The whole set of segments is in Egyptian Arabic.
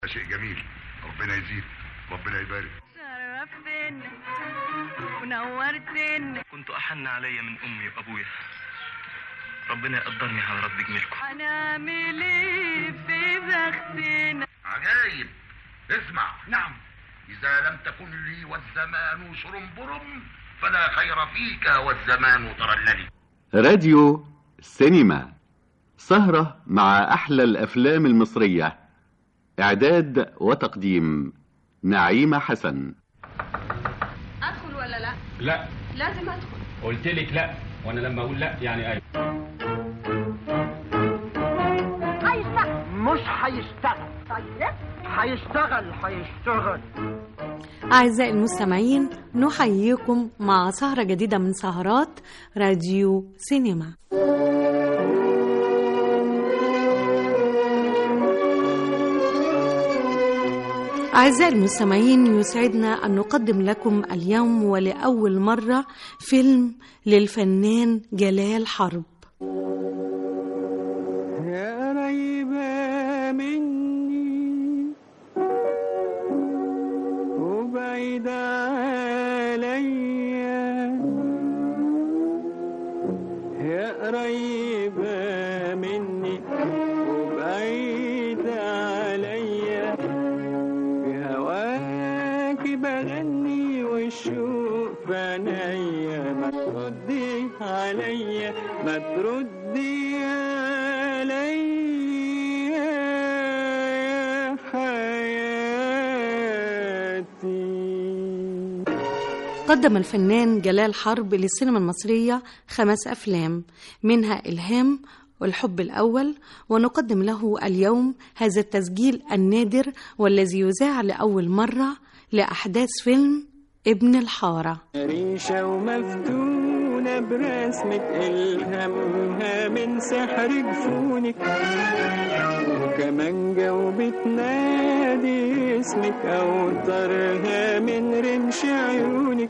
ده شيء جميل ربنا يزيد ربنا يبارك شرفتنا ونورتنا كنت أحن علي من أمي وأبويا ربنا يقدرني على رد جميلكم هنعمل ايه في بختنا عجايب اسمع نعم إذا لم تكن لي والزمان شرنبرم فلا خير فيك والزمان ترللي راديو سينما سهرة مع أحلى الأفلام المصرية إعداد وتقديم نعيمة حسن ادخل ولا لا لا لازم ادخل قلت لك لا وانا لما اقول لا يعني ايوه هيشتغل مش هيشتغل طيب هيشتغل هيشتغل أعزائي المستمعين نحييكم مع سهرة جديدة من سهرات راديو سينما أعزائي المستمعين يسعدنا أن نقدم لكم اليوم ولأول مرة فيلم للفنان جلال حرب يا قريبة مني وبعيدة عليا يا قريبة مني وبعيدة عليا في هواكي بغني والشوق في عينيا ما تردي عليا ما تردي عليا يا حياتي قدم الفنان جلال حرب للسينما المصرية خمس أفلام منها إلهام والحب الأول ونقدم له اليوم هذا التسجيل النادر والذي يذاع لأول مرة لأحداث فيلم ابن الحارة ريشة ومفتونة برسمة إلهامها من سحر جفونك وكمانجة وبتنادي اسمك أوترها من رمش عيونك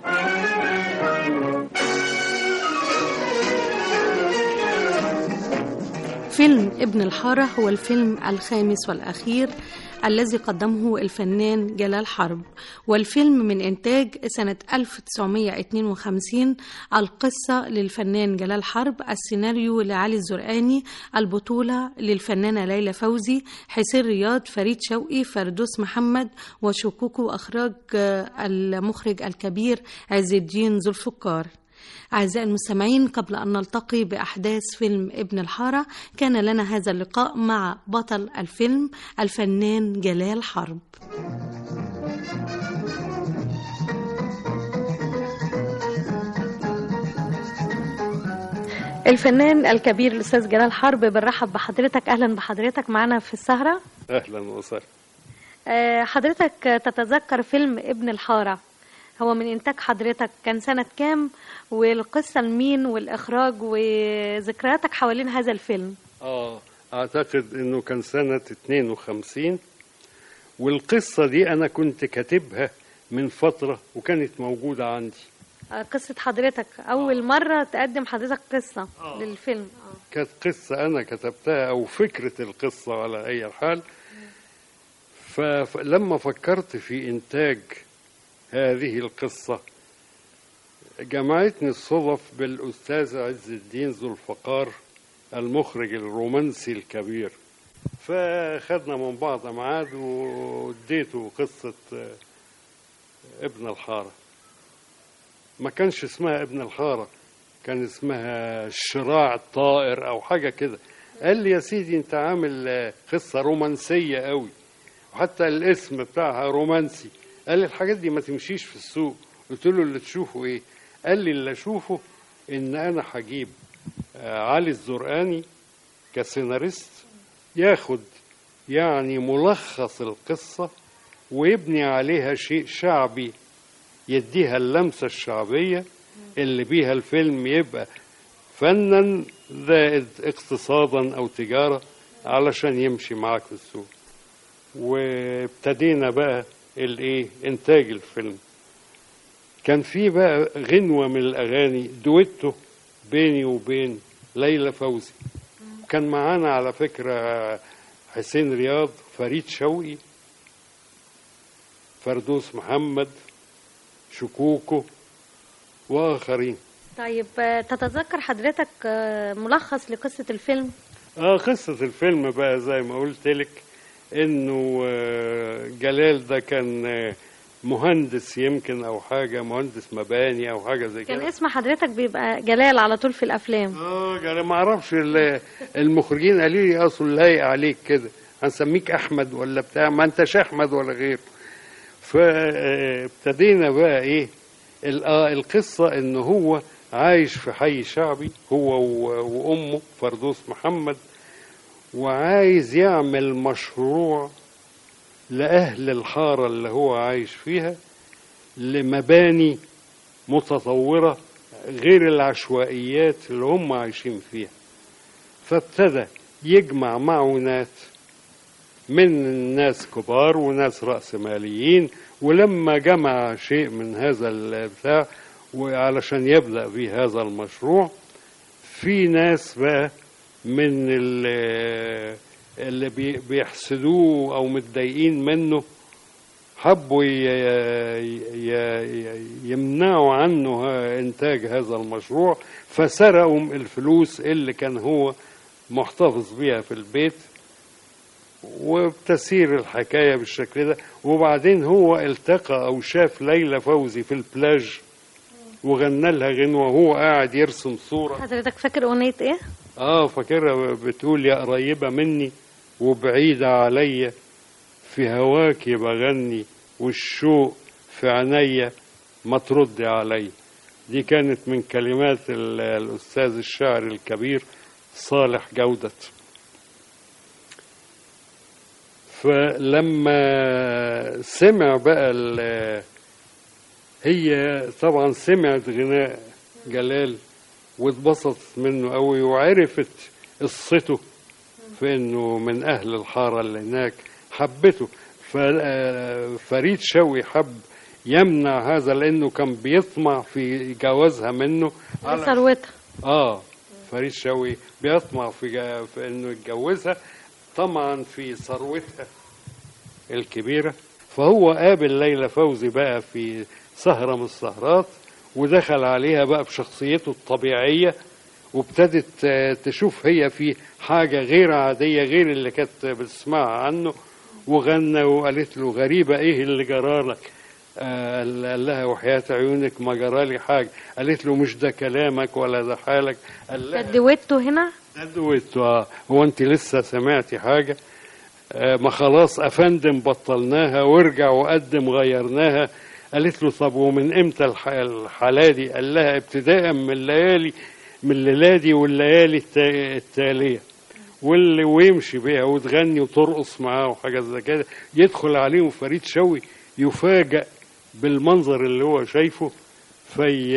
فيلم ابن الحارة هو الفيلم الخامس والأخير الذي قدمه الفنان جلال حرب والفيلم من إنتاج سنة 1952 القصة للفنان جلال حرب السيناريو لعلي الزرقاني البطولة للفنانة ليلى فوزي حسين رياض فريد شوقي فردوس محمد وشكوكو أخراج آه، المخرج الكبير عز الدين ذو الفقار أعزائي المستمعين قبل أن نلتقي بأحداث فيلم ابن الحارة كان لنا هذا اللقاء مع بطل الفيلم الفنان جلال حرب الفنان الكبير الأستاذ جلال حرب بنرحب بحضرتك أهلا بحضرتك معنا في السهرة اهلا وسهلا آه، حضرتك تتذكر فيلم ابن الحارة هو من إنتاج حضرتك كان سنة كام والقصة لمين والإخراج وذكرياتك حوالين هذا الفيلم اه اعتقد انه كان سنة 52 والقصة دي انا كنت كاتبها من فترة وكانت موجودة عندي آه، قصة حضرتك أول مرة تقدم حضرتك قصة للفيلم آه. كانت قصة انا كتبتها او فكرة القصة على اي حال فلما فكرت في انتاج هذه القصة جمعتني الصدف بالأستاذ عز الدين ذو الفقار المخرج الرومانسي الكبير فخدنا من بعض ميعاد واديته قصة آه، ابن الحارة ما كانش اسمها ابن الحارة كان اسمها الشراع الطائر أو حاجة كده قال لي يا سيدي أنت عامل آه، قصة رومانسية قوي وحتى الاسم بتاعها رومانسي قال لي الحاجات دي ما تمشيش في السوق قلت له اللي تشوفه ايه قال لي اللي اشوفه ان انا هجيب آه، علي الزرقاني كسيناريست ياخد يعني ملخص القصة ويبني عليها شيء شعبي يديها اللمسة الشعبية اللي بيها الفيلم يبقى فنا زائد اقتصادا أو تجارة علشان يمشي معاك في السوق وابتدينا بقى الايه انتاج الفيلم كان في بقى غنوة من الأغاني دويتو بيني وبين ليلى فوزي كان معانا على فكرة حسين رياض فريد شوقي فردوس محمد شكوكو وآخرين طيب آه، تتذكر حضرتك آه، ملخص لقصة الفيلم اه قصة الفيلم بقى زي ما قلت لك انه آه، جلال ده كان آه، مهندس يمكن او حاجة مهندس مباني او حاجة زي كان كده اسم حضرتك بيبقى جلال على طول في الأفلام اه جلال ما اعرفش ال- المخرجين قالوا لي اصل لايق عليك كده هنسميك احمد ولا بتاع ما انتش احمد ولا غيره فابتدينا بقى ايه ال- آه، القصة ان هو عايش في حي شعبي هو و- وامه فردوس محمد وعايز يعمل مشروع لأهل الحارة اللي هو عايش فيها لمباني متطورة غير العشوائيات اللي هم عايشين فيها فابتدى يجمع معونات من ناس كبار وناس رأسماليين ولما جمع شيء من هذا البتاع وعلشان يبدأ به هذا المشروع في ناس بقى من ال- اللي بي- بيحسدوه او متضايقين منه حبوا ي- ي- ي- يمنعوا عنه ه- انتاج هذا المشروع فسرقوا الفلوس اللي كان هو محتفظ بيها في البيت وبتسير الحكاية بالشكل ده وبعدين هو التقى أو شاف ليلى فوزي في البلاج وغنى لها غنوة وهو قاعد يرسم صورة حضرتك فاكر أغنية إيه؟ اه فاكرها بتقول يا قريبة مني وبعيدة عليا في هواكي بغني والشوق في عينيا ما تردي عليا دي كانت من كلمات ال- الأستاذ الشاعر الكبير صالح جودة فلما سمع بقى ال- هي طبعا سمعت غناء جلال واتبسطت منه قوي وعرفت قصته في انه من اهل الحاره اللي هناك حبته فريد شوقي حب يمنع هذا لانه كان بيطمع في جوازها منه على- ثروتها اه فريد شوقي بيطمع في, جا... في انه يتجوزها طمعا في ثروتها الكبيره فهو قابل ليلى فوزي بقى في سهره من السهرات ودخل عليها بقى بشخصيته الطبيعيه وابتدت آه، تشوف هي في حاجه غير عاديه غير اللي كانت بتسمعها عنه وغنى وقالت له غريبه ايه اللي جرالك آه، قال لها وحياة عيونك ما جرالي حاجة قالت له مش ده كلامك ولا ده حالك قال ده لها الدويتو هنا ده دويتو آه. هو انت لسه سمعتي حاجة آه، ما خلاص افندم بطلناها وارجع وقدم غيرناها قالت له طب ومن امتى الح- الحالة دي قال لها ابتداء من الليالي من الليلة دي والليالي التا- التالية واللي ويمشي بيها وتغني وترقص معاه وحاجات زي كده يدخل عليهم فريد شوقي يفاجأ بالمنظر اللي هو شايفه في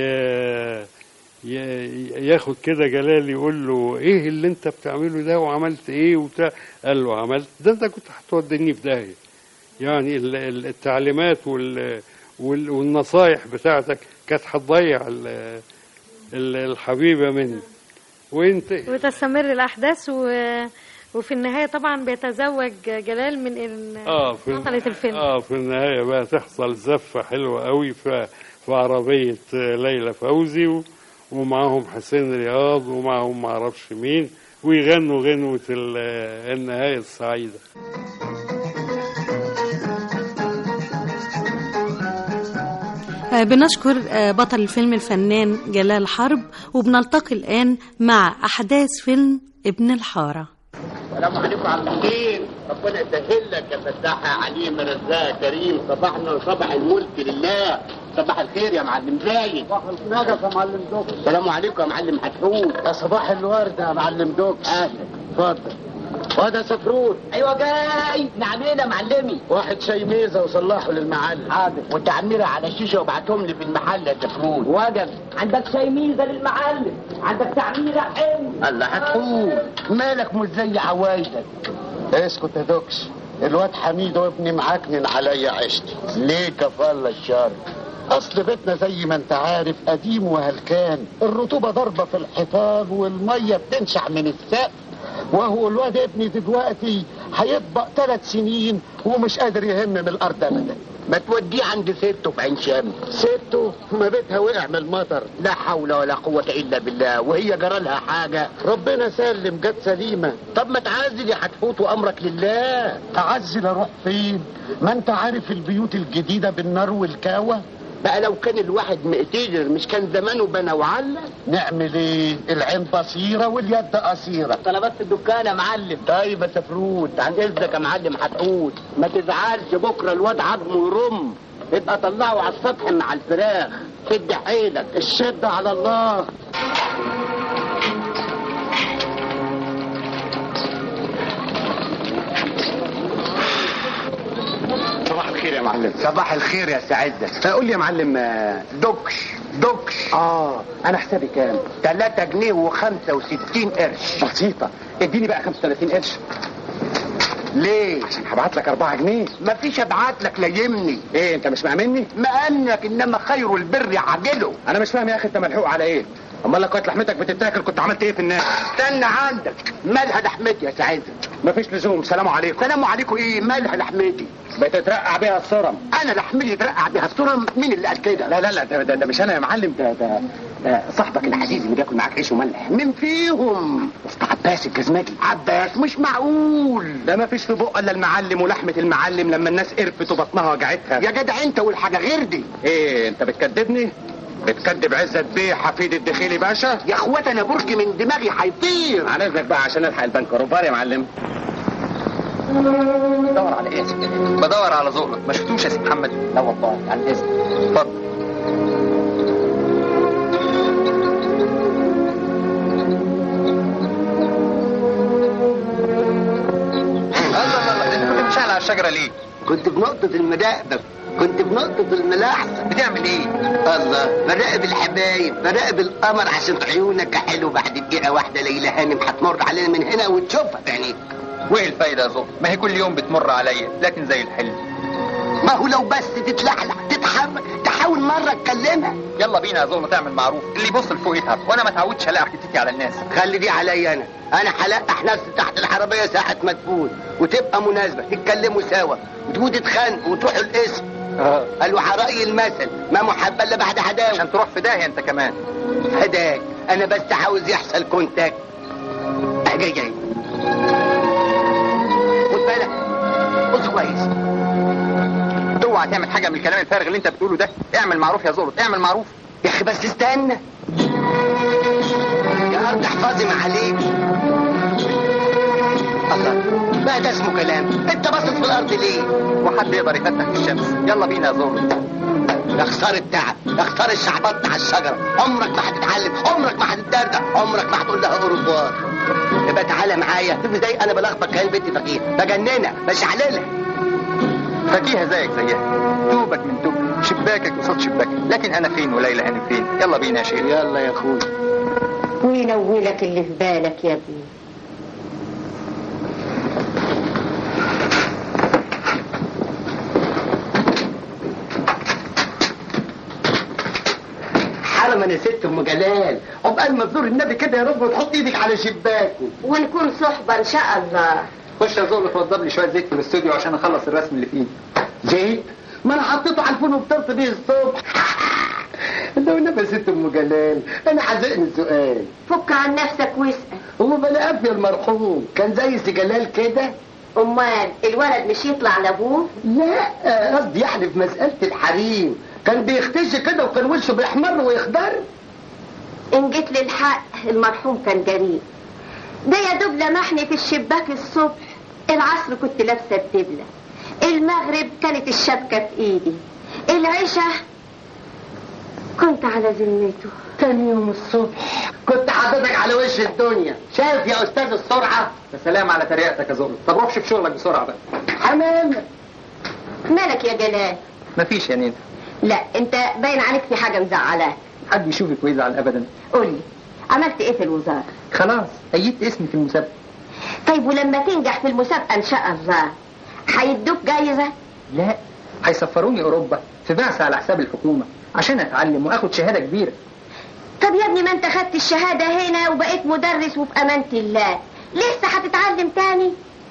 ي- ياخد كده جلال يقول له ايه اللي انت بتعمله ده وعملت ايه وبتاع قال له عملت ده انت كنت هتوديني في داهيه يعني ال- ال- التعليمات وال وال- والنصايح بتاعتك كانت هتضيع ال- ال- الحبيبه مني وانت وتستمر الأحداث و... وفي النهاية طبعا بيتزوج جلال من ال- اه في بطلة الفيلم اه في النهايه بقى تحصل زفه حلوه قوي في في عربيه ليلى فوزي و- ومعاهم حسين رياض ومعاهم معرفش مين ويغنوا غنوه ال- النهايه السعيده آه، بنشكر آه، بطل الفيلم الفنان جلال حرب وبنلتقي الآن مع أحداث فيلم ابن الحارة السلام عليكم عم الدين ربنا يسهل لك يا فتاح يا عليم يا رزاق يا كريم صباحنا صباح الملك لله صباح الخير يا معلم زايد صباح النجف يا معلم دوك السلام عليكم يا معلم حتحوت يا صباح الورد يا معلم دوك اهلا اتفضل وده سفرود ايوه جاي نعمين يا معلمي واحد شاي ميزه وصلحه للمعلم حاضر والتعميره على الشيشه وابعتهم لي في المحل يا سفرود وجب عندك شاي ميزه للمعلم عندك تعميره حلو الله هتقول مالك مش زي عوايدك اسكت يا دوكس الواد حميد وابني معكنن عليا عشتي ليه كفالة الشر اصل بيتنا زي ما انت عارف قديم وهلكان الرطوبه ضاربه في الحيطان والميه بتنشع من السقف وهو الواد ابني دلوقتي هيطبق ثلاث سنين ومش قادر يهم من الارض ابدا ما توديه عند سته في عين شمس سته ما بيتها وقع من المطر لا حول ولا قوة الا بالله وهي جرى لها حاجة ربنا سلم جت سليمة طب ما تعزل يا حتفوت وامرك لله اعزل اروح فين ما انت عارف البيوت الجديدة بالنار والكاوة بقى لو كان الواحد مقتدر مش كان زمانه بنى وعلى نعمل ايه العين بصيرة واليد قصيرة طلبات الدكان يا معلم طيب يا سفروت عن اذنك يا معلم هتقول ما تزعلش بكرة الواد عظمه يرم ابقى طلعه على السطح مع الفراخ شد حيلك الشد على الله صباح الخير يا معلم صباح الخير يا سعدة قول لي يا معلم آه، دوكش دوكش اه انا حسابي كام 3 جنيه و65 قرش بسيطة اديني بقى 35 قرش ليه؟ عشان هبعت لك 4 جنيه مفيش ابعت لك ليمني ايه انت مش مأمني؟ مأمنك انما خير البر عاجله انا مش فاهم يا اخي انت ملحوق على ايه؟ امال لو كانت لحمتك بتتاكل كنت عملت ايه في الناس؟ استنى عندك مالها لحمتي يا سعيد مفيش لزوم سلام عليكم سلام عليكم ايه مالها لحمتي بتترقع بيها الصرم انا لحمتي ترقع بيها الصرم مين اللي قال كده لا لا لا ده, ده, ده مش انا يا معلم ده ده, ده صاحبك العزيز اللي بياكل معاك عيش وملح مين فيهم اسطى عباس الجزمجي عباس مش معقول ده ما فيش في بقه الا المعلم ولحمه المعلم لما الناس قرفت وبطنها وجعتها يا جدع انت والحاجه غير دي ايه انت بتكدبني بتكدب عزت بيه حفيد الدخيلي باشا يا اخوات انا برج من دماغي هيطير على اذنك بقى عشان الحق البنك روبار يا معلم بدور على ايه يا سيدي بدور على زهرة ما شفتوش يا سي محمد لا والله على الاذن اتفضل الله الله الله انت كنت مشعل على الشجرة ليه؟ كنت بنقطة المراقبة كنت بنقطة الملاحظة بتعمل ايه؟ الله براقب الحبايب براقب القمر عشان عيونك حلو بعد دقيقة واحدة ليلى هانم هتمر علينا من هنا وتشوفها بعينيك وايه الفايدة يا زهرة؟ ما هي كل يوم بتمر عليا لكن زي الحلم ما هو لو بس تتلحلح تتحرك تحاول مرة تكلمها يلا بينا يا زهرة تعمل معروف اللي يبص لفوق يتعب وانا ما اتعودش الاقي حتتي على الناس خلي دي عليا انا انا هلقح نفسي تحت العربية ساعة ما تفوت وتبقى مناسبة تتكلموا سوا وتقعدوا تتخانقوا وتروحوا القسم قالوا حرائي المثل ما محبة الا بعد عداوة عشان تروح في داهية انت كمان هداك انا بس عاوز يحصل كونتاكت جاي جاي خد بالك بص كويس اوعى تعمل حاجة من الكلام الفارغ اللي انت بتقوله ده اعمل معروف يا زهرة اعمل معروف يا اخي بس استنى يا ارض احفظي معاليك الله بقى ده اسمه كلام انت باصص في الارض ليه وحد يقدر يفتح في الشمس يلا بينا يا زهرة يا خسارة تعب يا خسارة الشعبط على الشجرة عمرك ما هتتعلم عمرك ما هتتدردع عمرك ما هتقول لها اوروبوار يبقى تعالى معايا شوف ازاي انا بلخبط كان بنتي فقير بجننها بشعللها فاكيها زيك زيها توبك من توب شباكك قصاد شباكك لكن انا فين وليلى هانم فين يلا بينا يا شيخ يلا يا اخوي وينولك اللي في بالك يا ابني حرم انا ست ام جلال عقبال ما تزور النبي كده يا رب وتحط ايدك على شباكه ونكون صحبة ان شاء الله خش يا زهرة توضب لي شوية زيت في الاستوديو عشان اخلص الرسم اللي فيه زيت ما انا حطيته على الفول وفطرت بيه الصبح لو النبي يا ست ام جلال انا حزقني السؤال فك عن نفسك واسأل هو بلا قافية المرحوم كان زي سي جلال كده امال الولد مش يطلع لابوه لا قصدي يعني في مسألة الحريم كان بيختش كده وكان وشه بيحمر ويخضر ان جيت للحق المرحوم كان جريء ده يا دوب لمحني في الشباك الصبح العصر كنت لابسه الدبله المغرب كانت الشبكه في ايدي العشاء كنت على ذمته تاني يوم الصبح كنت حاططك على وش الدنيا شايف يا استاذ السرعه يا سلام على تريقتك يا زهرة طب روح شوف شغلك بسرعة بقى حمام مالك يا جلال مفيش يا نينا لا انت باين عليك في حاجه مزعلاك حد يشوفك ويزعل ابدا قولي عملت ايه في الوزاره خلاص ايدت اسمي في المسابقة طيب ولما تنجح في المسابقه ان شاء الله هيدوك جايزه لا هيسفروني اوروبا في بعثة على حساب الحكومة عشان اتعلم واخد شهادة كبيرة طب يا ابني ما انت خدت الشهاده هنا وبقيت مدرس وفي امانه الله لسه هتتعلم تاني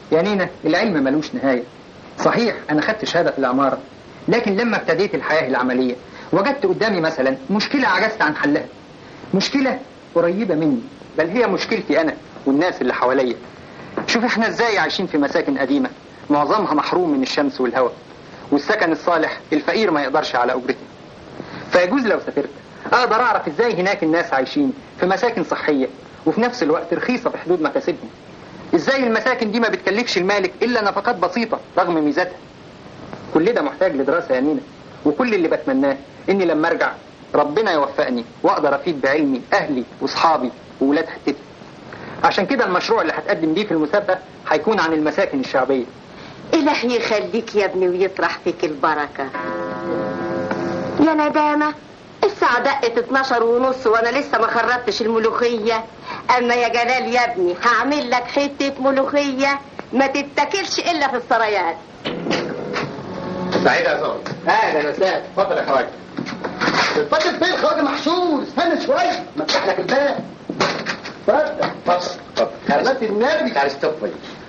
يا نينا العلم ملوش نهاية صحيح أنا خدت شهادة في العمارة لكن لما ابتديت الحياة العملية وجدت قدامي مثلا مشكلة عجزت عن حلها مشكلة قريبة مني بل هي مشكلتي أنا والناس اللي حواليا شوف احنا ازاي عايشين في مساكن قديمة معظمها محروم من الشمس والهواء والسكن الصالح الفقير ما يقدرش على أجرته فيجوز لو سافرت أقدر أعرف ازاي هناك الناس عايشين في مساكن صحية وفي نفس الوقت رخيصة في حدود مكاسبهم ازاي المساكن دي ما بتكلفش المالك إلا نفقات بسيطة رغم ميزاتها كل ده محتاج لدراسة يا نينا وكل اللي بتمناه إني لما أرجع ربنا يوفقني وأقدر أفيد بعلمي أهلي وأصحابي وولاد حتتي عشان كده المشروع اللي هتقدم بيه في المسابقة هيكون عن المساكن الشعبية إلهي يخليك يا ابني ويطرح فيك البركة يا ندامة الساعة دقت 12 ونص وانا لسه ما خرجتش الملوخية اما يا جلال يا ابني هعمل لك حتة ملوخية ما تتاكلش الا في السرايات سعيد يا زهر اهلا وسهلا اتفضل يا خواجه اتفضل فين خواجه محشور استنى شويه ما افتح لك الباب اتفضل اتفضل اتفضل خدمات النبي تعال استوفي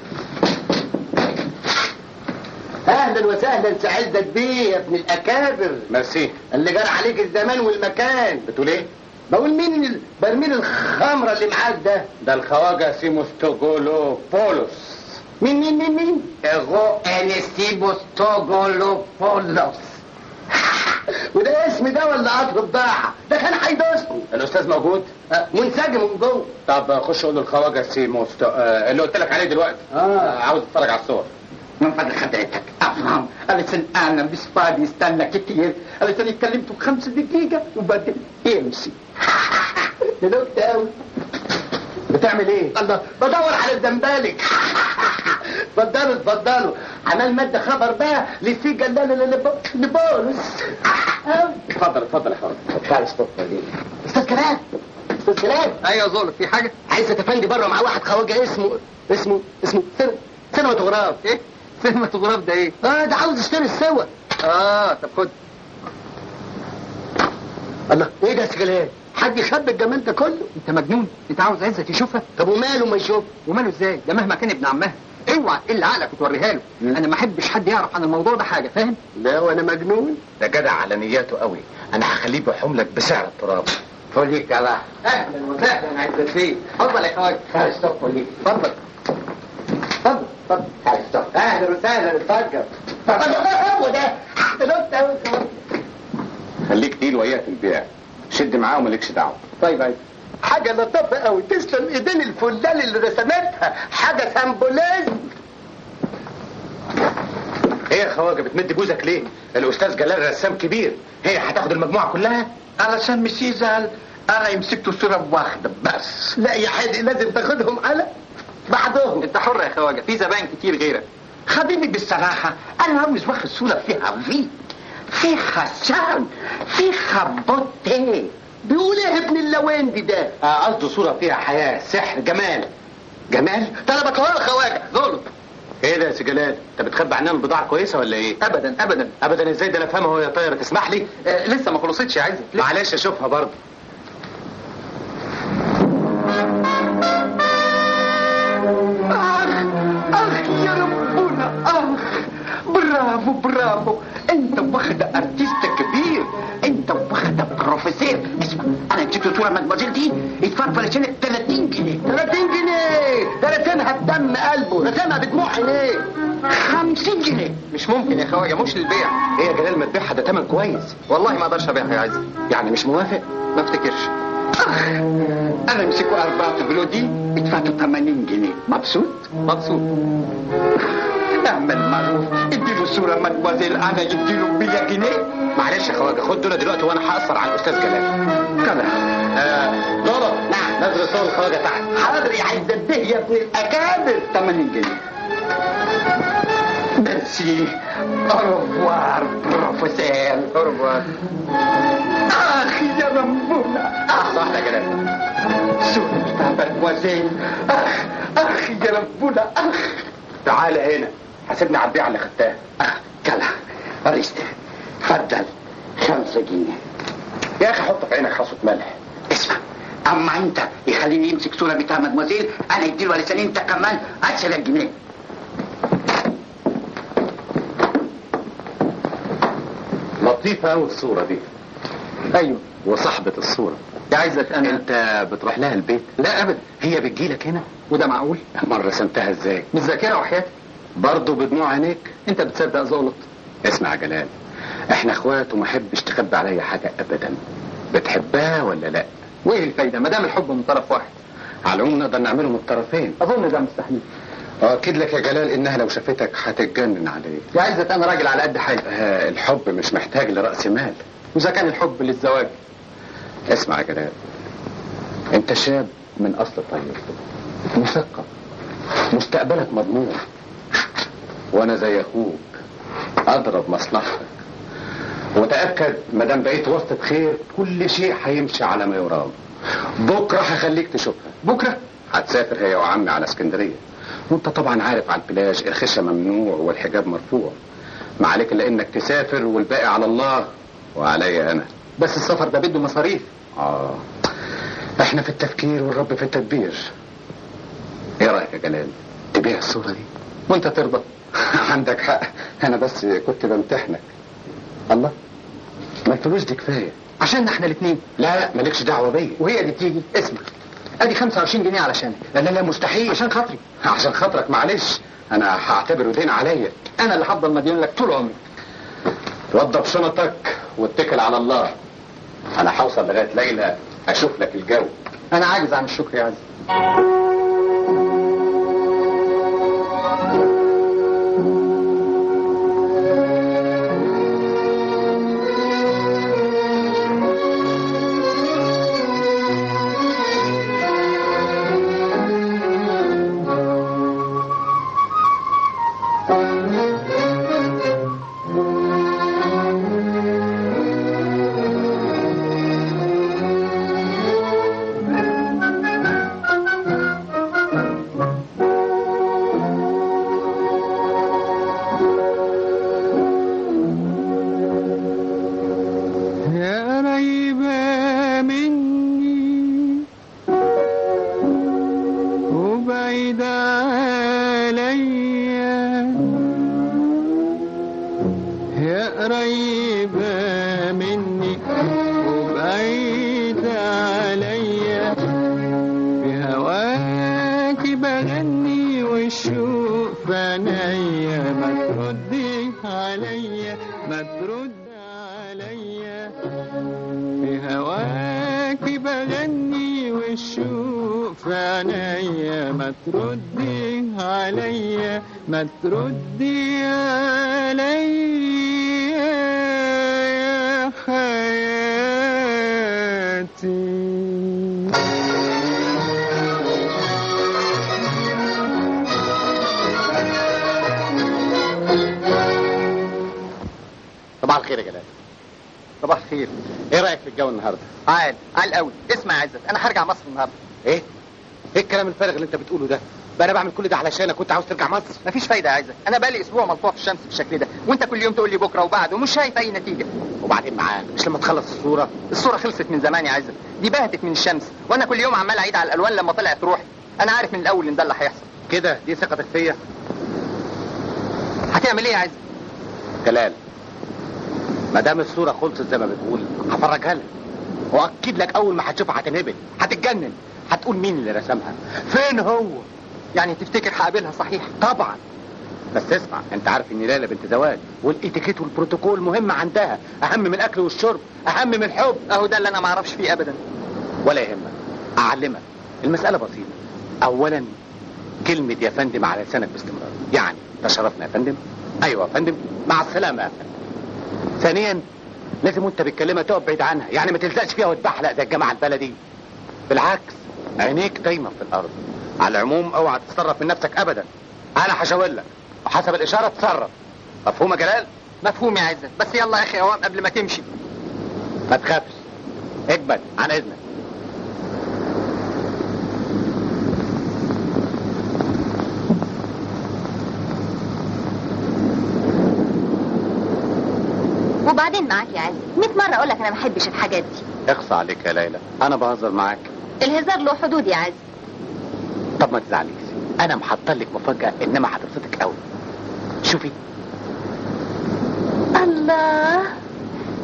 اهلا وسهلا سعدك بيه يا ابن الاكابر ميرسي اللي جرى عليك الزمان والمكان بتقول ايه؟ بقول مين ال- برميل الخمره اللي معاك ده ده الخواجه سيموستوجولو بولوس مين مين مين مين اغو انستيبوستوجولوبولوس وده اسم ده ولا قطر بضاعة ده كان هيدوسني الاستاذ موجود؟ أه، منسجم من جوه طب خش قول له الخواجه سيموستو آه اللي قلت لك عليه دلوقتي آه. عاوز اتفرج على الصور من فضل حضرتك افهم علشان انا مش فاضي استنى كتير علشان اتكلمت بخمس دقيقة وبعدين يمشي دلوقتي قوي بتعمل ايه؟ الله بدور على الزنبالك اتفضلوا اتفضلوا عمال مادة خبر بقى لسي جلال لبولس اتفضل اتفضل يا خواجه تعال استوب دي استاذ كلام استاذ كلام أيوة زول في حاجة عايز اتفندي بره مع واحد خواجه اسمه اسمه اسمه سن- سينماتوجراف إيه؟ سينماتوجراف ده إيه؟ اه ده عاوز يشتري السوا آه طب خد الله ايه ده يا سجلان حد يخبي الجمال ده كله أنت مجنون أنت عاوز عزة يشوفها طب وماله ما يشوف وماله ازاي ده مهما كان ابن عمها اوعى تقل عقلك وتوريها له انا ما احبش حد يعرف عن الموضوع ده حاجه فاهم لا وانا مجنون ده جدع على نياته قوي انا هخليه بحملك بسعر التراب فوليك على اهلا وسهلا عزة فيه اتفضل يا خواجه تعال ستوب فوليك اتفضل اتفضل اتفضل تعال ستوب اهلا وسهلا اتفضل هو ده دلوقتي قوي خليك تقيل وياه في البيع شد معاه ومالكش دعوه طيب عايز حاجة لطيفة قوي تسلم ايدين الفلال اللي رسمتها حاجة سامبوليزم ايه يا خواجه بتمد بوزك ليه؟ الاستاذ جلال رسام كبير هي هتاخد المجموعه كلها؟ علشان مش يزعل انا يمسكته صورة واحدة بس لا يا حدي لازم تاخدهم على بعضهم انت حر يا خواجه في زباين كتير غيرك خليني بالصراحة انا عاوز واخد صورة فيها في فيها شان فيها بوتيه بيقول ايه ابن اللويندي ده آه، قصده صوره فيها حياه سحر جمال جمال طلبك هو خواجه ظلم ايه ده يا سي جلال؟ انت بتخبي عننا البضاعه كويسه ولا ايه؟ ابدا ابدا ابدا ازاي ده انا فاهمها وهي طايره تسمح لي؟ آه لسه ما خلصتش يا عزة لسه. معلش اشوفها برضه اخ اخ يا ربنا اخ برافو برافو انت واخدة ارتيست كبير انت واخدة بروفيسور اسمع انا اديته صورة مدموزيل دي يتفرفل عشان 30 جنيه 30 جنيه ده رسمها بدم قلبه رسمها بدموع عينيه 50 جنيه مش ممكن يا خواجه مش للبيع ايه يا جلال ما تبيعها ده تمن كويس والله ما اقدرش ابيعها يا عزة يعني مش موافق؟ ما افتكرش اخ انا امسكوا اربعة بلو دي ادفعته 80 جنيه مبسوط مبسوط اعمل معروف اديله صورة مدموزيل انا اديله 100 جنيه معلش يا خواجه خد دول دلوقتي وانا هاثر على الاستاذ جلال كلام آه دورة نعم نزل صور الخواجه تحت حاضر يا عز الده يا ابن الاكابر 80 جنيه ميرسي اوروفوار بروفيسور اوروبا اخ يا ربنا اخ صح يا جلال سورة مدموزيل اخ اخ يا ربنا اخ تعالى هنا حاسبني على البيعه اللي خدتها اخ كلا ريست اتفضل خمسة جنيه يا اخي حط في عينك حصوه ملح اسمع اما انت يخليني يمسك صورة بتاع مدموزيل انا اديله علشان انت كمان 10 جنيه لطيفة أوي الصورة دي ايوه وصاحبة الصورة يا عزت انا انت بتروح لها البيت لا ابدا هي بتجيلك هنا وده معقول مرة رسمتها ازاي مش ذاكره وحياتي برضه بدموع عينيك انت بتصدق زولط اسمع يا جلال احنا اخوات وما حبش تخبي عليا حاجة ابدا بتحبها ولا لا وايه الفايده ما دام الحب من طرف واحد على العموم نقدر نعمله من الطرفين اظن ده مستحيل واكد لك يا جلال انها لو شافتك هتتجنن عليك يا عزت انا راجل على قد حالي آه الحب مش محتاج لرأس مال واذا كان الحب للزواج اسمع يا جلال انت شاب من اصل طيب مثقف مستقبلك مضمون وانا زي اخوك اضرب مصلحتك وتاكد ما دام بقيت وسط خير كل شيء هيمشي على ما يرام بكره هخليك تشوفها بكره هتسافر هي وعمي على اسكندريه وانت طبعا عارف على البلاج الخشة ممنوع والحجاب مرفوع ما عليك الا انك تسافر والباقي على الله وعليا انا بس السفر ده بده مصاريف اه احنا في التفكير والرب في التدبير ايه رايك يا جلال تبيع الصوره دي وانت ترضى عندك حق انا بس كنت بمتحنك الله ما الفلوس دي كفايه عشان احنا الاثنين لا مالكش دعوه بيا وهي دي تيجي اسمع ادي 25 جنيه علشانك لا لا لا مستحيل عشان خاطري عشان خاطرك معلش انا هعتبره دين عليا انا اللي هفضل مديون لك طول عمري وضب شنطك واتكل على الله انا هوصل لغايه ليلى اشوف لك الجو انا عاجز عن الشكر يا عز يا قريبة مني وبعيدة عليا يا قريبة مني وبعيدة عليا بهواكي بغني والشوق في عينيا ما تردي عليا ما ترد عليا في هواكي بغني والشوق في عينيا ما تردي عليا ما تردي عليا يا حياتي صباح الخير يا جلال صباح الخير ايه رايك في الجو النهارده عال عال قوي اسمع يا عزت انا هرجع مصر النهارده ايه ايه الكلام الفارغ اللي انت بتقوله ده بقى انا بعمل كل ده علشانك كنت عاوز ترجع مصر مفيش فايده يا عزت انا بقالي اسبوع ملطوع في الشمس بالشكل ده وانت كل يوم تقول لي بكره وبعد ومش شايف اي نتيجه وبعدين معاك مش لما تخلص الصوره الصوره خلصت من زمان يا عزت دي بهتت من الشمس وانا كل يوم عمال اعيد على الالوان لما طلعت روحي انا عارف من الاول ان ده اللي هيحصل كده دي ثقتك فيا هتعمل ايه يا عزت جلال ما دام الصوره خلصت زي ما بتقول هفرجها لك واكد لك اول ما هتشوفها هتنهبل هتتجنن هتقول مين اللي رسمها فين هو يعني تفتكر هقابلها صحيح طبعا بس اسمع انت عارف ان ليلى بنت زواج والاتيكيت والبروتوكول مهم عندها اهم من الاكل والشرب اهم من الحب اهو ده اللي انا ما اعرفش فيه ابدا ولا يهمك اعلمك المساله بسيطه اولا كلمه يا فندم على لسانك باستمرار يعني تشرفنا يا فندم ايوه يا فندم مع السلامه يا فندم ثانيا لازم وانت بتكلمها تقف بعيد عنها يعني ما تلزقش فيها وتبحلق زي الجماعه البلدي بالعكس عينيك دايما في الارض على العموم اوعى تتصرف من نفسك ابدا انا هشاور لك وحسب الاشاره تصرف مفهوم يا جلال مفهوم يا عزت بس يلا يا اخي اوام قبل ما تمشي ما تخافش اجبد عن اذنك وبعدين معاك يا عزت 100 مرة اقول لك انا ما بحبش الحاجات دي اخصى عليك يا ليلى انا بهزر معاك الهزار له حدود يا عزت طب ما تزعليش انا محضر لك مفاجاه انما هتبسطك قوي شوفي الله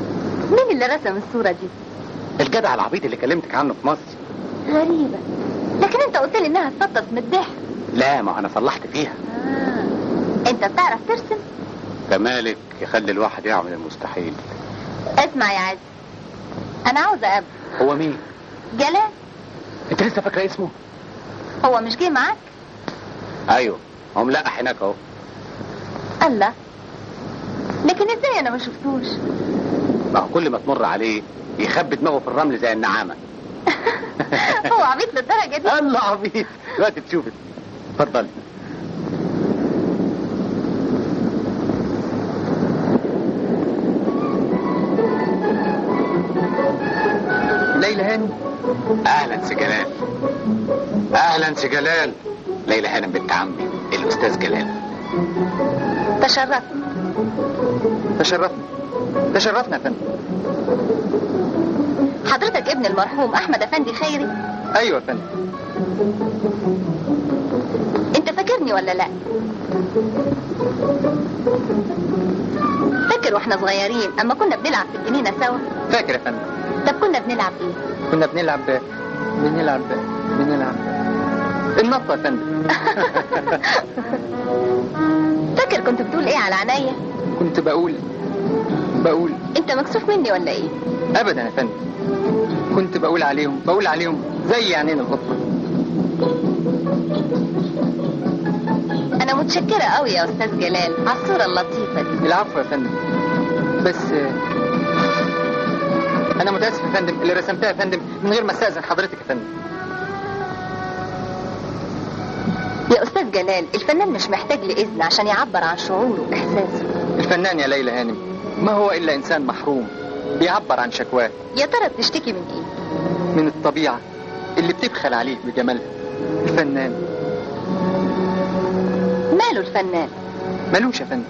مين اللي رسم الصورة دي الجدع العبيط اللي كلمتك عنه في مصر غريبة لكن انت قلت لي انها تفطس من الضحك لا ما انا صلحت فيها آه. انت بتعرف ترسم كمالك يخلي الواحد يعمل المستحيل اسمع يا عز انا عاوزة اب هو مين جلال انت لسه فاكره اسمه هو مش جه معاك ايوه هو ملقح هناك اهو الله لكن ازاي انا ما شفتوش ما هو كل ما تمر عليه يخبي دماغه في الرمل زي النعامه هو عبيط للدرجة دي الله عبيط دلوقتي تشوفي اتفضلي ليلى هاني اهلا سي جلال اهلا سي جلال ليلى هانم بنت عمي الاستاذ جلال تشرفت تشرفنا تشرفنا يا فندم حضرتك ابن المرحوم احمد افندي خيري ايوه يا فندم انت فاكرني ولا لا فاكر واحنا صغيرين اما كنا بنلعب في الجنينة سوا فاكر يا فندم طب كنا بنلعب ايه كنا بنلعب بنلعب بنلعب النطة يا فندم فاكر كنت بتقول ايه على عينيا كنت بقول بقول انت مكسوف مني ولا ايه ابدا يا فندم كنت بقول عليهم بقول عليهم زي عينين القطة انا متشكرة قوي يا استاذ جلال على الصورة اللطيفة دي العفو يا فندم بس انا متاسف يا فندم اللي رسمتها يا فندم من غير ما استاذن حضرتك يا فندم يا استاذ جلال الفنان مش محتاج لاذن عشان يعبر عن شعوره واحساسه الفنان يا ليلى هانم ما هو الا انسان محروم بيعبر عن شكواه يا ترى بتشتكي من ايه من الطبيعة اللي بتبخل عليه بجمالها الفنان ماله الفنان ملوش يا فندم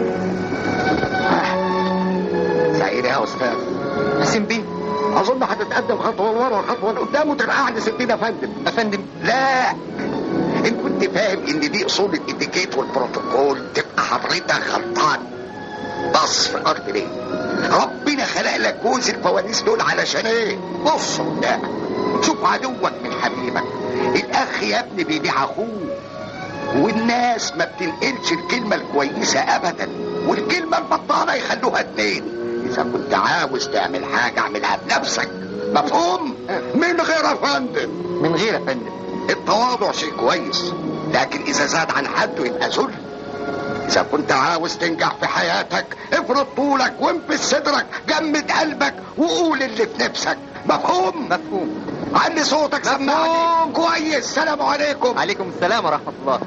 سعيد يا استاذ حسين بيه اظن هتتقدم خطوه ورا وخطوه لقدام وتبقى قاعد ستين يا فندم يا فندم لا ان كنت فاهم ان دي اصول الاتيكيت والبروتوكول تبقى حضرتك غلطان بص في الارض ليه ربنا خلق لك جوز الفوانيس دول علشان ايه بص قدامك شوف عدوك من حبيبك الاخ يا ابني بيبيع اخوه والناس ما بتنقلش الكلمة الكويسة ابدا والكلمة البطالة يخلوها اتنين اذا كنت عاوز تعمل حاجة اعملها بنفسك مفهوم من غير يا فندم من غير يا فندم التواضع شيء كويس لكن اذا زاد عن حده يبقى ذل اذا كنت عاوز تنجح في حياتك افرض طولك وانبس صدرك جمد قلبك وقول اللي في نفسك مفهوم مفهوم علي صوتك سمعني كويس سلام عليكم عليكم السلام ورحمة الله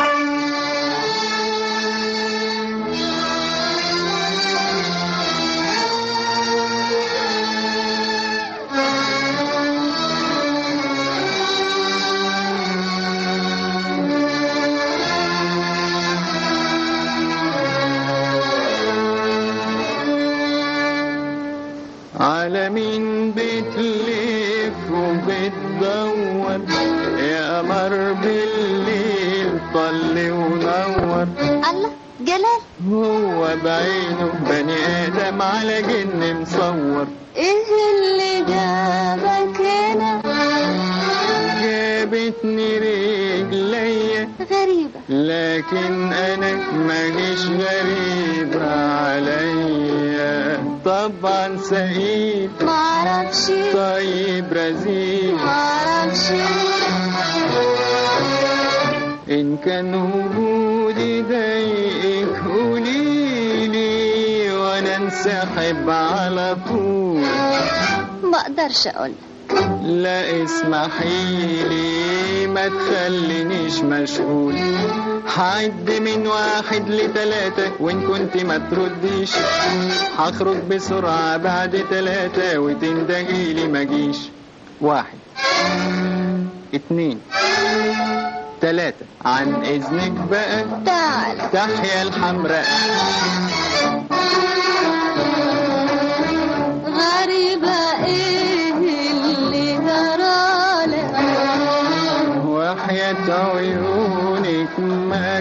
على مين بتلف وبتدور يا قمر بالليل طل ونور الله جلال هو بعينه بني ادم على جن مصور ايه اللي جابك هنا جابتني رجليا غريبة لكن انا ماليش غريب عليا طبعا سعيد معرفش طيب رزيق معرفش ان كان وجودي ضايقك قوليلي وانا انسحب على طول ما اقدرش اقول لا اسمحيلي ما تخلينيش مشغول هعد من واحد لتلاتة وان كنت ما ترديش هخرج بسرعة بعد تلاتة وتندهيلي مجيش واحد اتنين تلاتة عن اذنك بقى تعال تحيا الحمراء غريبة ايه اللي جرالك وحياة عيونك ما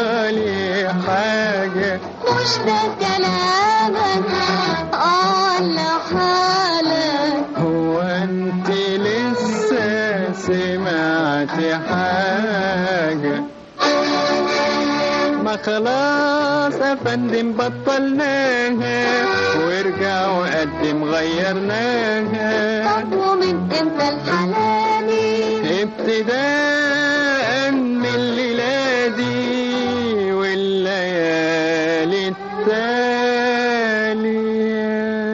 جرالي حاجة مش ده كلامك اه حاجة ما خلاص افندم بطلناها وارجع وقدم غيرناها طب ومن امتى الحلالي ابتداء من الليلة دي والليالي التالية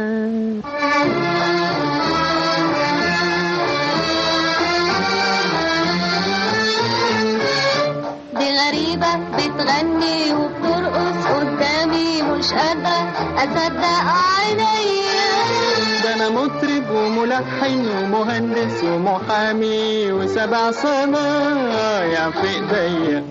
دي غريبة بتغني وبترقص قدامي مش قادرة أصدق عينيا ده انا مطرب وملحن ومهندس ومحامي وسبع صنايع في ايديا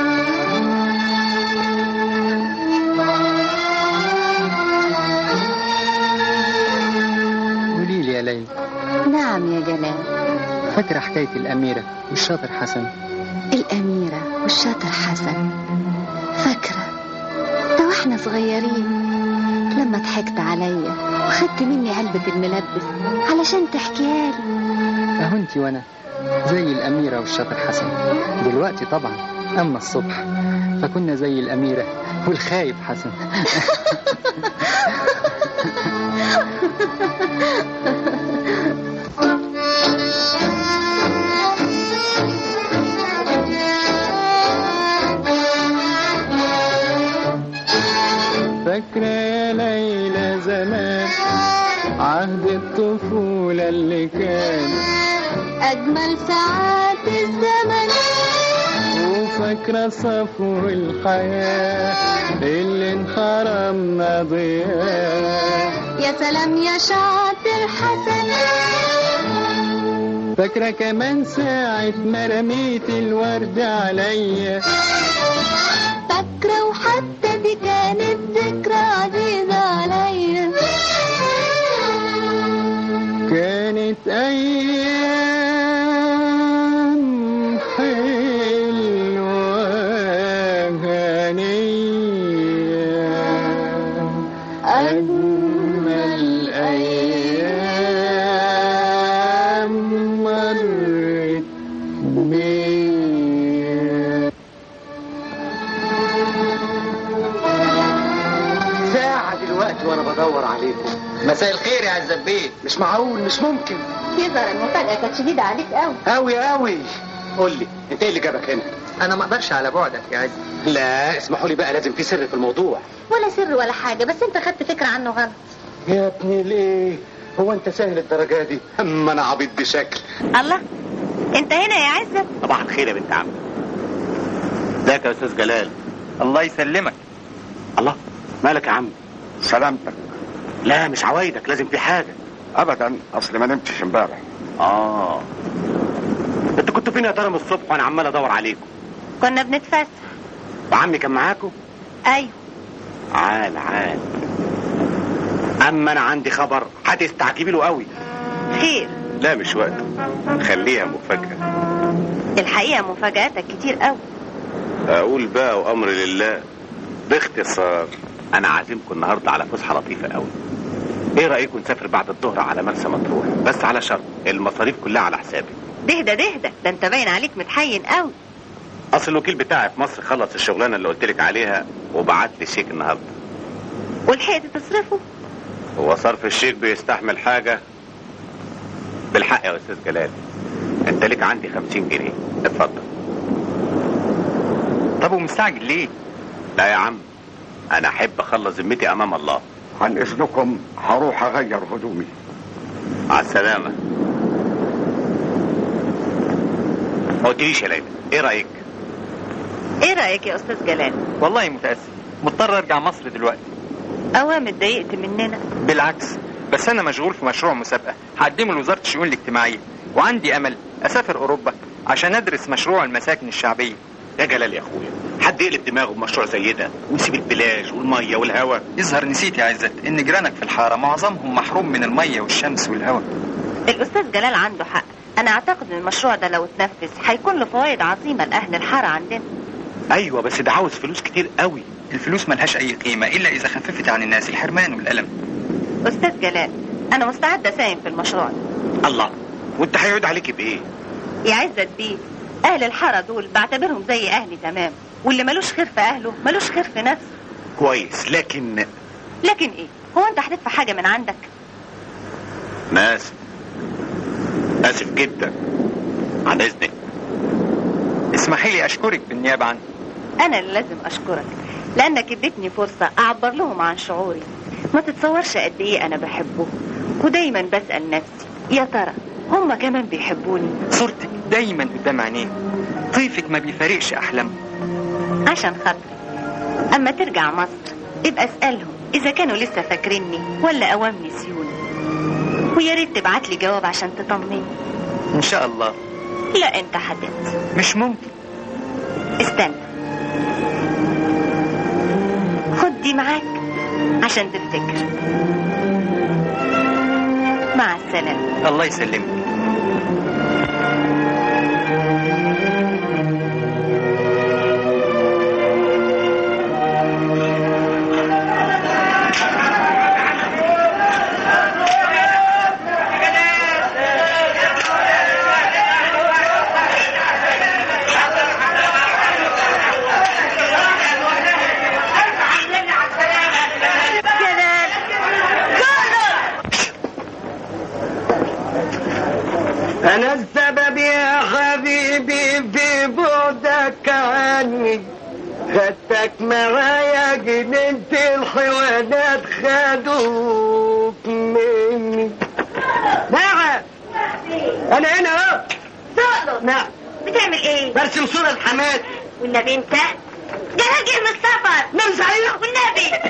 قولي لي يا ليلى نعم يا جلال فاكرة حكاية الأميرة والشاطر حسن الأميرة والشاطر حسن فاكرة ده واحنا صغيرين لما ضحكت عليا وخدت مني علبة الملبس علشان تحكيها لي أهو أنت وأنا زي الأميرة والشاطر حسن دلوقتي طبعا أما الصبح فكنا زي الأميرة والخايف حسن فاكرة يا ليلى زمان عهد الطفولة اللي كان أجمل ساعات الزمن وفاكرة صفو الحياة اللي انحرمنا ضياء يا سلام يا شاطر حسن فاكرة كمان ساعة ما رميت الورد عليا فاكرة وحتى دي كانت ذكرى عزيزة عليا كانت أيام حلوة هنية أجمل أيام مرت بيا ساعة دلوقتي وانا بدور عليكم مساء الخير يا عزبيه مش معقول مش ممكن يظهر المفاجأة كانت شديدة عليك قوي قوي قوي قول لي انت ايه اللي جابك هنا انا ما اقدرش على بعدك يا عز لا اسمحوا لي بقى لازم في سر في الموضوع ولا سر ولا حاجة بس انت خدت فكرة عنه غلط يا ابني ليه هو انت سهل الدرجة دي اما انا عبيط بشكل الله انت هنا يا عزة صباح الخير يا بنت عم ازيك يا استاذ جلال الله يسلمك الله مالك يا عم سلامتك لا مش عوايدك لازم في حاجة ابدا اصل ما نمتش امبارح اه انتوا كنتوا فين يا ترى من الصبح وانا عمال ادور عليكم كنا بنتفسح وعمي كان معاكم ايوه عال عال اما انا عندي خبر هتستعجبي له قوي خير لا مش وقته خليها مفاجأة الحقيقة مفاجآتك كتير قوي اقول بقى وامر لله باختصار انا عازمكم النهارده على فسحه لطيفه قوي ايه رايكم نسافر بعد الظهر على مرسى مطروح بس على شرط المصاريف كلها على حسابي دهدى دهدى ده انت باين عليك متحين قوي اصل الوكيل بتاعي في مصر خلص الشغلانه اللي قلت لك عليها وبعت لي شيك النهارده ولحقت تصرفه هو صرف الشيك بيستحمل حاجه بالحق يا استاذ جلال انت لك عندي خمسين جنيه اتفضل طب ومستعجل ليه لا يا عم انا احب اخلص ذمتي امام الله عن اذنكم هروح اغير هدومي مع السلامه ما قلتليش يا ليلى ايه رايك ايه رأيك يا استاذ جلال والله متأسف مضطر ارجع مصر دلوقتي اوام اتضايقت مننا بالعكس بس انا مشغول في مشروع مسابقة هقدمه لوزارة الشؤون الاجتماعية وعندي امل اسافر اوروبا عشان ادرس مشروع المساكن الشعبية يا جلال يا اخويا حد يقلب دماغه بمشروع زي ده ونسيب البلاج والميه والهواء يظهر نسيت يا عزت ان جيرانك في الحارة معظمهم محروم من المية والشمس والهواء الاستاذ جلال عنده حق انا اعتقد ان المشروع ده لو اتنفذ هيكون له فوائد عظيمة لاهل الحارة عندنا ايوه بس ده عاوز فلوس كتير قوي الفلوس ملهاش اي قيمة الا اذا خففت عن الناس الحرمان والالم استاذ جلال انا مستعدة اساهم في المشروع ده الله وانت هيعود عليك بايه يا عزت بيه اهل الحاره دول بعتبرهم زي اهلي تمام واللي ملوش خير في اهله ملوش خير في نفسه كويس لكن لكن ايه هو انت هتدفع حاجه من عندك أنا آسف آسف جدا عن إذنك اسمحي لي أشكرك بالنيابة عني انا اللي لازم اشكرك لانك اديتني فرصه اعبر لهم عن شعوري ما تتصورش قد ايه انا بحبهم ودايما بسال نفسي يا ترى هما كمان بيحبوني صورتك دايما قدام عينيه طيفك ما بيفارقش أحلامه عشان خاطري اما ترجع مصر ابقى اسالهم اذا كانوا لسه فاكريني ولا اوام نسيوني ويا ريت تبعت لي جواب عشان تطمني إن شاء الله لا انت هتنسى مش ممكن استنى خد دي معاك عشان تفتكر مع السلامه الله يسلمك أنا السبب يا حبيبي في بعدك عني خدتك معايا جننت الحيوانات خدوك مني نعم أنا هنا أهو تقلق نعم بتعمل ايه؟ برسم صورة لحماد والنبي انت ده راجع من السفر نعم صحيح والنبي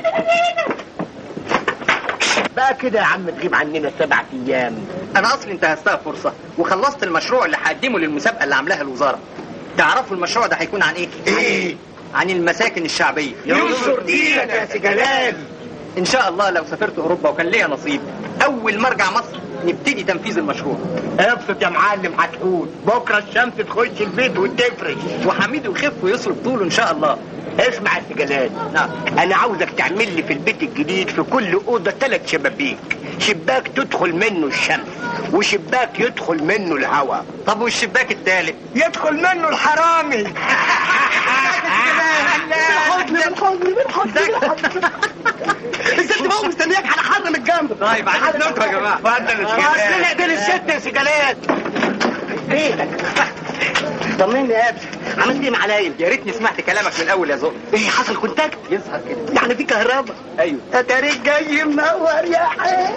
بقى كده يا عم تغيب عننا سبع أيام انا اصلي انتهزتها فرصه وخلصت المشروع اللي هقدمه للمسابقه اللي عاملاها الوزاره تعرفوا المشروع ده هيكون عن ايه ايه عن المساكن الشعبيه ينصر دينك يا سي جلال ان شاء الله لو سافرت اوروبا وكان ليا نصيب اول ما ارجع مصر نبتدي تنفيذ المشروع ابسط يا معلم هتقول بكره الشمس تخش البيت وتفرش وحميد يخف ويصرف طوله ان شاء الله اسمع يا سي جلال نعم انا عاوزك تعمل لي في البيت الجديد في كل اوضه ثلاث شبابيك شباك تدخل منه الشمس وشباك يدخل منه الهواء طب والشباك التالت يدخل منه الحرامي بالحضن بالحضن بالحضن بالحضن الست بقى مستنياك على حضن الجنب طيب عايز نقطه يا جماعه اتفضل يا سي نقدر الست يا سي جلال فينك طمني يا ابني عملت ايه مع ليلى يا ريتني سمعت كلامك من الاول يا زهر ايه حصل كونتاكت يظهر كده يعني في كهرباء ايوه اتاريك جاي منور يا حي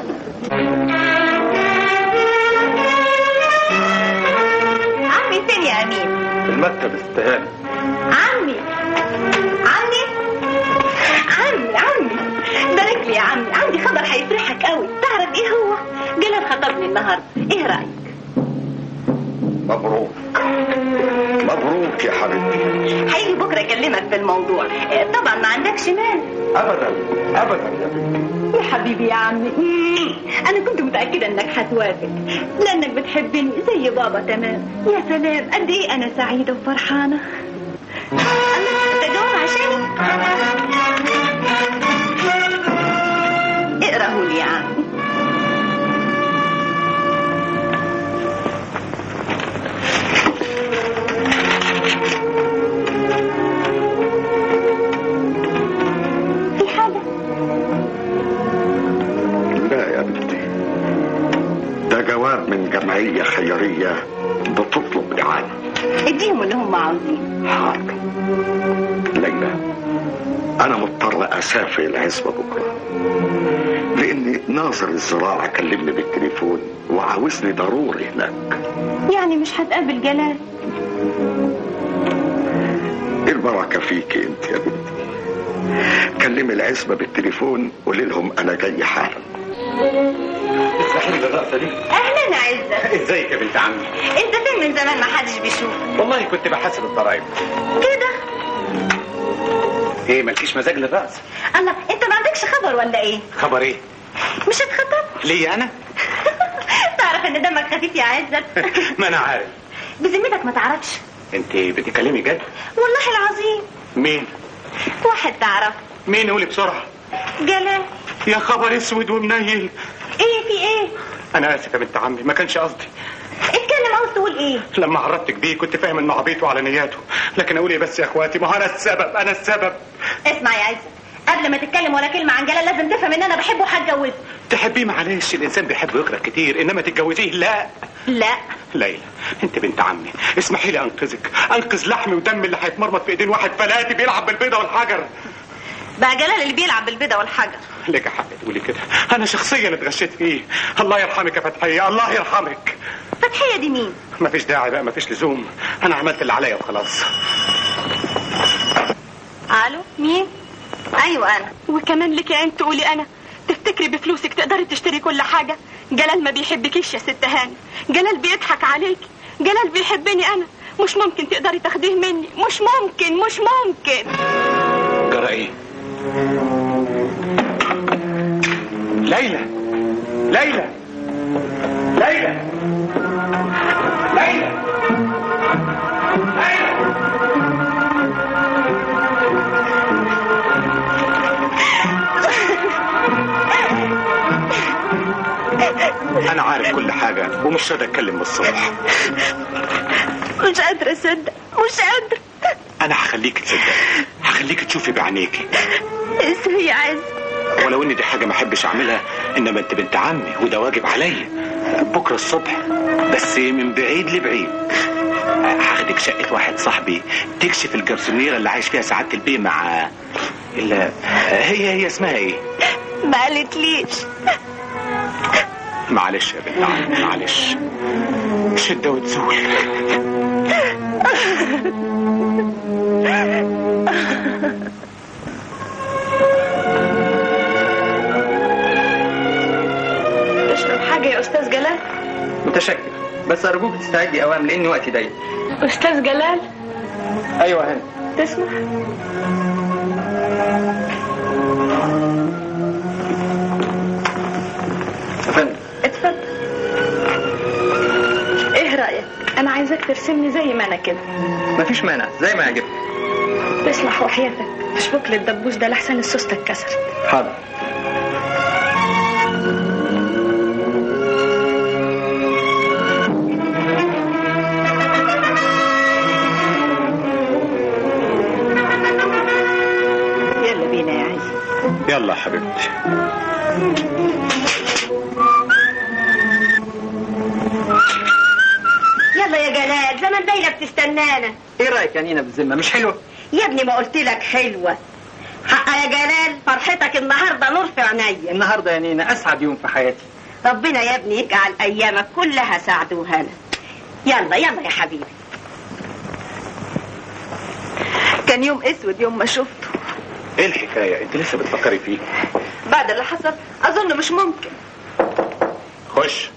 عمي فين يا امين المكتب استهانة عمي عمي عمي عمي بارك لي يا عمي عندي خبر هيفرحك قوي تعرف ايه هو جلال خطبني النهارده ايه رايك مبروك مبروك يا حبيبتي هيجي بكره اكلمك في الموضوع إيه، طبعا ما عندكش مال ابدا ابدا يا بنتي يا حبيبي يا عمي مم. انا كنت متاكده انك هتوافق لانك بتحبني زي بابا تمام يا سلام قد ايه انا سعيده وفرحانه الله ده جواب عشاني اقراه لي يا عمي في حاجه لا يا بنتي ده جواب من جمعية خيرية بتطلب إعانة اديهم اللي هم عاوزين حاضر ليلى أنا مضطر أسافر العزبة بكرة لأن ناظر الزراعة كلمني بالتليفون وعاوزني ضروري هناك يعني مش هتقابل جلال البركة فيك انت يا بنتي كلمي العزبة بالتليفون قولي لهم أنا جاي حالا اسمحي لي الرقصة دي اهلا عزة ازيك يا بنت عمي انت فين من زمان ما حدش بيشوف والله كنت بحاسب الضرايب كده ايه مالكيش مزاج للرقص الله انت ما عندكش خبر ولا ايه خبر ايه مش هتخطب ليه انا تعرف ان دمك خفيف يا عزت ما انا عارف بذمتك ما تعرفش انت بتتكلمي جد والله العظيم مين واحد تعرف مين قولي بسرعه جلال يا خبر اسود ومنيل ايه في ايه انا اسف يا بنت عمي ما كانش قصدي اتكلم عاوز تقول ايه لما عرفتك بيه كنت فاهم انه عبيط وعلى نياته لكن اقول ايه بس يا اخواتي ما هو انا السبب انا السبب اسمع يا عزت قبل ما تتكلم ولا كلمه عن جلال لازم تفهم ان انا بحبه وهتجوزه تحبيه معلش الانسان بيحب ويكره كتير انما تتجوزيه لا لا ليلى انت بنت عمي اسمحي لي انقذك انقذ لحمي ودمي اللي هيتمرمط في ايدين واحد فلاتي بيلعب بالبيضه والحجر بقى جلال اللي بيلعب بالبيضه والحجر لك حق تقولي كده انا شخصيا اتغشيت فيه الله يرحمك يا فتحيه الله يرحمك فتحيه دي مين مفيش داعي بقى مفيش لزوم انا عملت اللي عليا وخلاص الو مين ايوه انا وكمان لك عين تقولي انا تفتكري بفلوسك تقدري تشتري كل حاجة جلال ما بيحبكيش يا ست هاني جلال بيضحك عليكي جلال بيحبني انا مش ممكن تقدري تاخديه مني مش ممكن مش ممكن جرى ايه ليلى ليلى ليلى ليلى انا عارف كل حاجه ومش راضي اتكلم من الصبح مش قادرة اصدق مش قادرة انا هخليك تصدقي هخليك تشوفي بعينيكي ازاي يا عز ولو ان دي حاجه ما احبش اعملها انما انت بنت عمي وده واجب عليا بكره الصبح بس من بعيد لبعيد هاخدك شقه واحد صاحبي تكشف الجرسونيره اللي عايش فيها سعاده البيه مع الا هي هي اسمها ايه ما قالتليش معلش يا بنت عمي معلش شده وتزول تشرب حاجة يا استاذ جلال متشكر بس ارجوك تستعدي اوام لان وقتي ضيق استاذ جلال ايوه هاني تسمح افندم اتفضل ايه رأيك انا عايزاك ترسمني زي ما انا كده مفيش مانع زي ما يعجبك تسمح وحياتك تشبك لي الدبوس ده لحسن السوسته اتكسرت حاضر يلا بينا يا عز يلا يا حبيبتي يلا يا جلال زمان ليلى بتستنانا ايه رايك يا نينا بالذمه مش حلوه يا ابني ما قلت لك حلوه حق يا جلال فرحتك النهارده نور في عينيا النهارده يا نينا اسعد يوم في حياتي ربنا يا ابني يجعل ايامك كلها سعد وهنا يلا يلا يا حبيبي كان يوم اسود يوم ما شفته ايه الحكايه انت لسه بتفكري فيه بعد اللي حصل اظن مش ممكن خش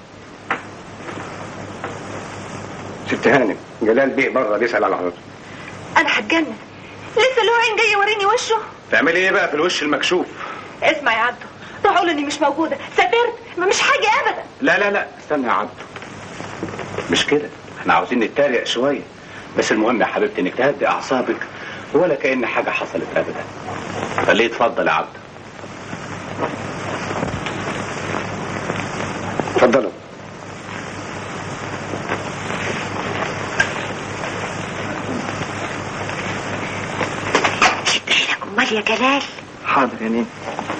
ست هانم جلال بيه بره بيسال على حضرتك انا هتجنن لسه له عين جاي يوريني وشه تعملي ايه بقى في الوش المكشوف اسمع يا عبده روح قول اني مش موجوده سافرت ما مش حاجه ابدا لا لا لا استنى يا عبد مش كده احنا عاوزين نتريق شويه بس المهم يا حبيبتي انك تهدي اعصابك ولا كأن حاجه حصلت ابدا خليه يتفضل يا عبد اتفضلوا امال يا جلال حاضر يا نينا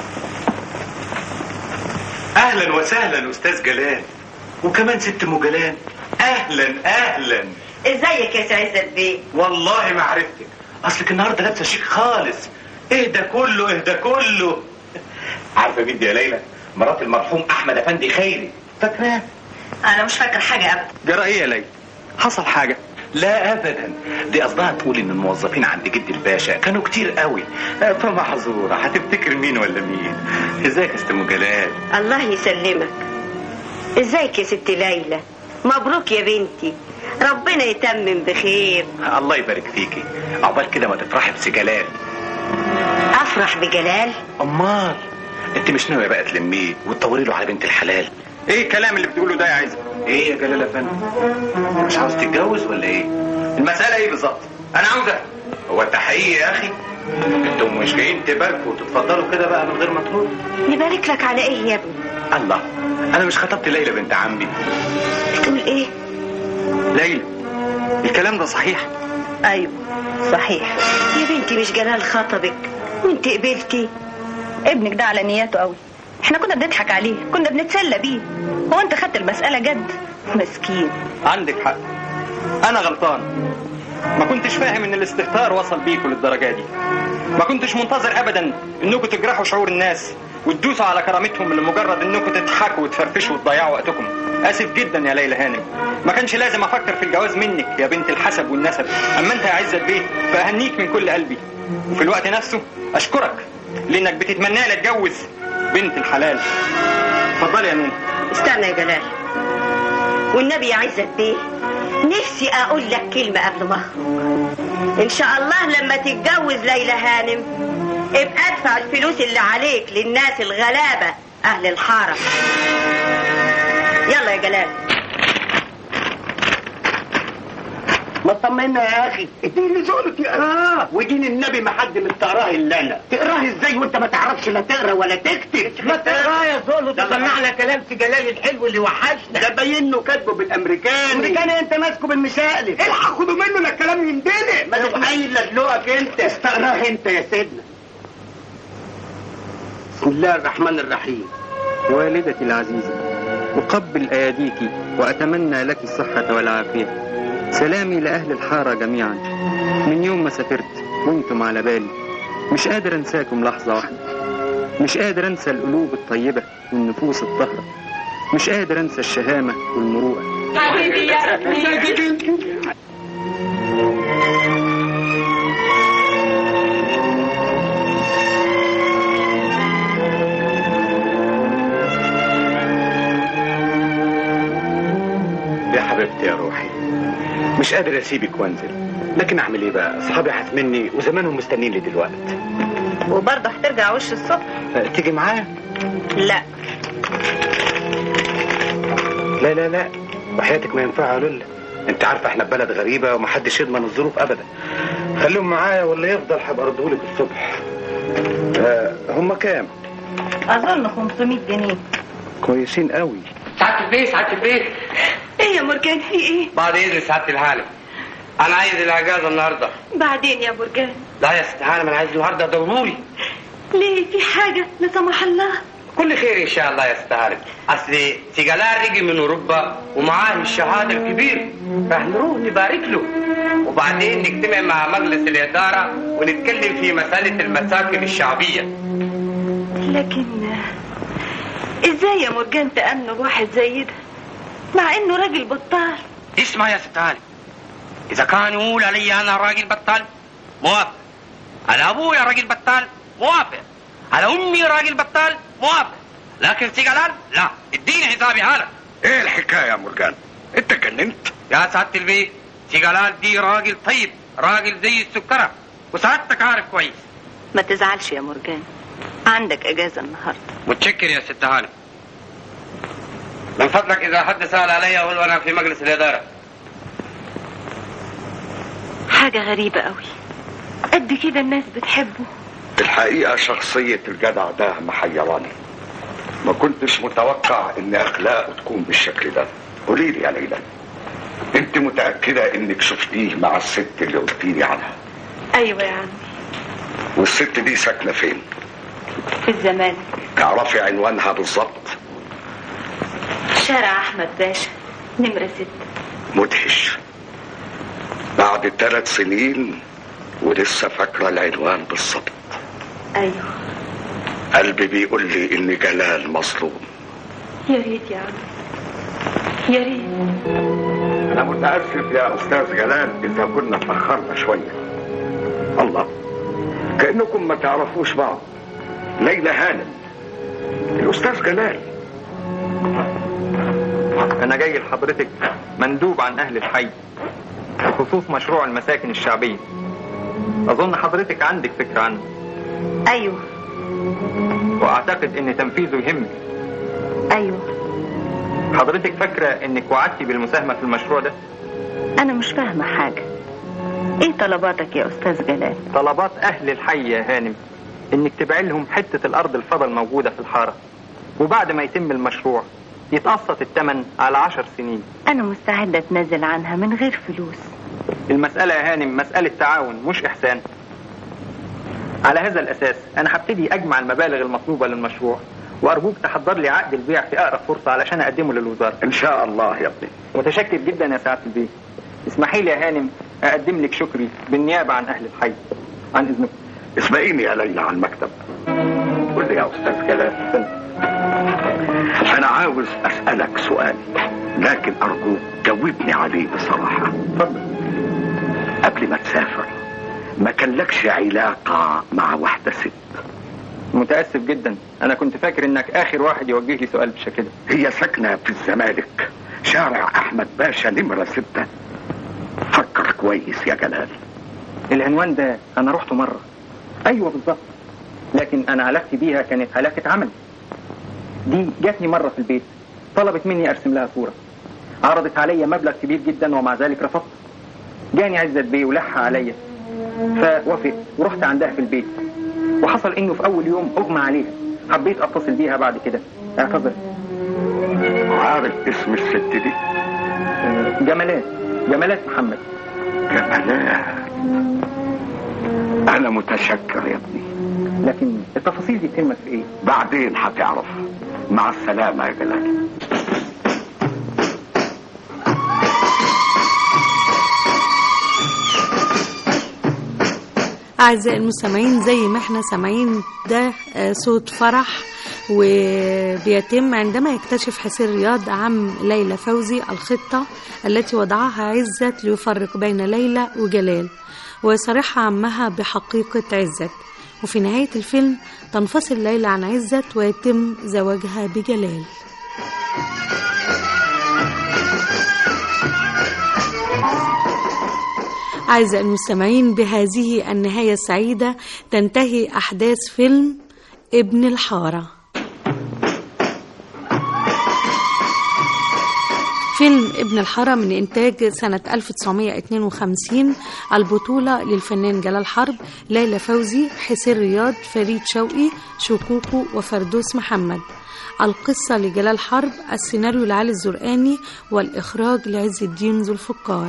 اهلا وسهلا استاذ جلال وكمان ست ام جلال اهلا اهلا ازيك يا عزت بيه والله ما عرفتك اصلك النهارده لابسه شيك خالص اهدى كله اهدى كله عارفه مين دي يا ليلى مرات المرحوم احمد افندي خيري فاكراه انا مش فاكر حاجه ابدا جرى ايه يا ليلى حصل حاجه لا ابدا دي قصدها تقول ان الموظفين عند جد الباشا كانوا كتير قوي آه، فمحظوره هتفتكر مين ولا مين ازيك يا ست ام جلال الله يسلمك ازيك يا ست ليلى مبروك يا بنتي ربنا يتمم بخير الله يبارك فيكي عقبال كده ما تفرحي بس جلال افرح بجلال امال انت مش ناويه بقى تلميه وتطوري له على بنت الحلال ايه الكلام اللي بتقوله ده يا عزت ايه يا جلال يا فندم مش عاوز تتجوز ولا ايه المساله ايه بالظبط انا عاوزه هو انت حقيقي يا اخي انتم مش جايين تباركوا وتتفضلوا كده بقى من غير ما تقولوا نبارك لك على ايه يا ابني الله انا مش خطبت ليلى بنت عمي بتقول ايه ليلى الكلام ده صحيح ايوه صحيح يا بنتي مش جلال خطبك وانت قبلتي ابنك ده على نياته قوي احنا كنا بنضحك عليه كنا بنتسلى بيه هو انت خدت المسألة جد مسكين عندك حق انا غلطان ما كنتش فاهم ان الاستهتار وصل بيكوا للدرجه دي ما كنتش منتظر ابدا انكم تجرحوا شعور الناس وتدوسوا على كرامتهم لمجرد انكم تضحكوا وتفرفشوا وتضيعوا وقتكم اسف جدا يا ليلى هانم ما كانش لازم افكر في الجواز منك يا بنت الحسب والنسب اما انت يا عزة البيت فاهنيك من كل قلبي وفي الوقت نفسه اشكرك لانك بتتمنى لي اتجوز بنت الحلال اتفضلي يا نون استنى يا جلال والنبي يا عزت بيه نفسي اقول لك كلمة قبل ما اخرج ان شاء الله لما تتجوز ليلى هانم ابقى ادفع الفلوس اللي عليك للناس الغلابة اهل الحارة يلا يا جلال ما تطمنا يا اخي اديني ذوقه تقراه ودين النبي ما حد مستقراه الا انا تقراه ازاي وانت ما تعرفش لا تقرا ولا تكتب ما تقراه يا ذوقه تسمعنا كلام في جلال الحلو اللي وحشنا ده باين انه كاتبه بالامريكاني امريكاني انت ماسكه بالمشقلب الحق خدوا منه لا الكلام يندلق ما تبقى لك انت استقراه انت يا سيدنا بسم الله الرحمن الرحيم والدتي العزيزة أقبل أيديك وأتمنى لك الصحة والعافية سلامي لأهل الحارة جميعا من يوم ما سافرت وانتم على بالي مش قادر أنساكم لحظة واحدة مش قادر أنسى القلوب الطيبة والنفوس الطاهرة مش قادر أنسى الشهامة والمروءة حبيبي يا ابني يا حبيبتي يا روحي مش قادر اسيبك وانزل لكن اعمل ايه بقى اصحابي حتمني وزمانهم مستنيين لي دلوقتي وبرضه هترجع وش الصبح أه، تيجي معايا لا لا لا لا وحياتك ما ينفع يا لولا انت عارفه احنا بلد غريبه ومحدش يضمن الظروف ابدا خليهم معايا واللي يفضل هبقى ارضهولك الصبح أه هم كام اظن 500 جنيه كويسين قوي سعادة البيت سعادة البيت ايه يا مرجان في ايه بعد اذن سعادة الحالم انا عايز الاجازة النهاردة بعدين يا مرجان لا يا ست حالم انا عايز النهاردة ضروري ليه في حاجة لا سمح الله كل خير ان شاء الله يا ست حالم اصل سيجالار رجع من اوروبا ومعاه الشهادة الكبير فهنروح نبارك له وبعدين نجتمع مع مجلس الإدارة ونتكلم في مسألة المساكن الشعبية لكن ازاي يا مرجان تأمنوا بواحد زي ده مع انه راجل بطال اسمع يا ست هاني اذا كان يقول علي انا راجل بطال موافق على ابويا راجل بطال موافق على امي راجل بطال موافق لكن سيجالان لا اديني حسابي هذا ايه الحكايه يا مرجان انت جننت يا سعادة البيت سيجالان دي راجل طيب راجل زي السكرة وسعادتك عارف كويس ما تزعلش يا مرجان عندك اجازة النهاردة متشكر يا ست هاني من فضلك اذا حد سأل علي اقول انا في مجلس الادارة حاجة غريبة قوي قد كده الناس بتحبه الحقيقه شخصيه الجدع ده محيراني ما كنتش متوقع ان اخلاقه تكون بالشكل ده قولي لي يا ليلى انت متاكده انك شفتيه مع الست اللي قلتيلي عنها ايوه يا عمي والست دي ساكنه فين في الزمان تعرفي عنوانها بالظبط شارع احمد باشا نمرة ستة مدهش بعد ثلاث سنين ولسه فاكره العنوان بالظبط ايوه قلبي بيقول لي ان جلال مظلوم يا ريت يا عمي يا ريت انا متاسف يا استاذ جلال اذا كنا اتاخرنا شويه الله كانكم ما تعرفوش بعض ليلى هانم الاستاذ جلال أنا جاي لحضرتك مندوب عن أهل الحي بخصوص مشروع المساكن الشعبية أظن حضرتك عندك فكرة عنه ايوه وأعتقد إن تنفيذه يهمك ايوه حضرتك فاكرة إنك وعدتي بالمساهمة في المشروع ده انا مش فاهمة حاجة ايه طلباتك يا استاذ جلال طلبات أهل الحي يا هانم إنك تبيع لهم حتة الأرض الفضل الموجودة في الحارة وبعد ما يتم المشروع يتقسط الثمن على عشر سنين أنا مستعدة أتنازل عنها من غير فلوس المسألة يا هانم مسألة تعاون مش إحسان على هذا الأساس أنا هبتدي أجمع المبالغ المطلوبة للمشروع وأرجوك تحضر لي عقد البيع في أقرب فرصة علشان أقدمه للوزارة إن شاء الله يا ابني متشكر جدا يا سعادة البيه اسمحي لي يا هانم أقدم لك شكري بالنيابة عن أهل الحي عن إذنك اسبقيني يا ليلى على المكتب قول لي يا أستاذ جلال أنا عاوز أسألك سؤال لكن أرجوك جاوبني عليه بصراحة اتفضل قبل ما تسافر ما كان لكش علاقة مع واحدة ست متأسف جدا أنا كنت فاكر إنك آخر واحد يوجه لي سؤال بالشكل ده هي ساكنة في الزمالك شارع أحمد باشا نمرة ستة فكر كويس يا جلال العنوان ده أنا رحته مرة أيوة بالظبط لكن أنا علاقتي بيها كانت علاقة عمل دي جاتني مرة في البيت طلبت مني أرسم لها صورة عرضت عليا مبلغ كبير جدا ومع ذلك رفضت جاني عزت بيه ولح عليا فوافقت ورحت عندها في البيت وحصل انه في اول يوم اغمى عليها حبيت اتصل بيها بعد كده اعتذرت عارف اسم الست دي جمالات جمالات محمد جمالات انا متشكر يا ابني لكن التفاصيل دي بتهمك في ايه بعدين هتعرف مع السلامة يا جلال أعزائي المستمعين زي ما احنا سامعين ده آه، صوت فرح وبيتم عندما يكتشف حسين رياض عم ليلى فوزي الخطة التي وضعها عزت ليفرق بين ليلى وجلال ويصرحها عمها بحقيقة عزت وفي نهاية الفيلم تنفصل ليلى عن عزت ويتم زواجها بجلال أعزائي المستمعين بهذه النهاية السعيدة تنتهي أحداث فيلم ابن الحارة فيلم ابن الحارة من إنتاج سنة 1952 البطولة للفنان جلال حرب ليلى فوزي حسين رياض فريد شوقي شكوكو وفردوس محمد القصة لجلال حرب السيناريو لعلي الزرقاني والإخراج لعز الدين ذو الفقار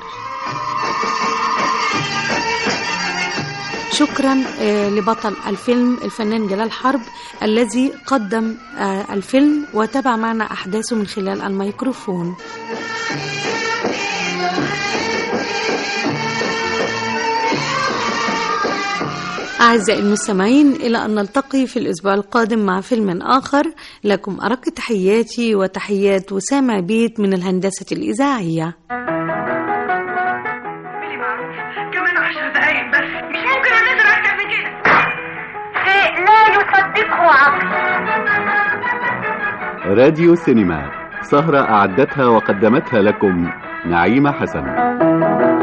شكرا آه، لبطل الفيلم الفنان جلال حرب الذي قدم آه، الفيلم وتابع معنا أحداثه من خلال الميكروفون أعزائي المستمعين إلى أن نلتقي في الأسبوع القادم مع فيلم آخر لكم أرق تحياتي وتحيات وسام عبيد من الهندسة الإذاعية كمان عشر دقايق بس مش ممكن انزل اكتر من كده شيء لا يصدقه عقل راديو سينما سهرة أعدتها وقدمتها لكم نعيمة حسن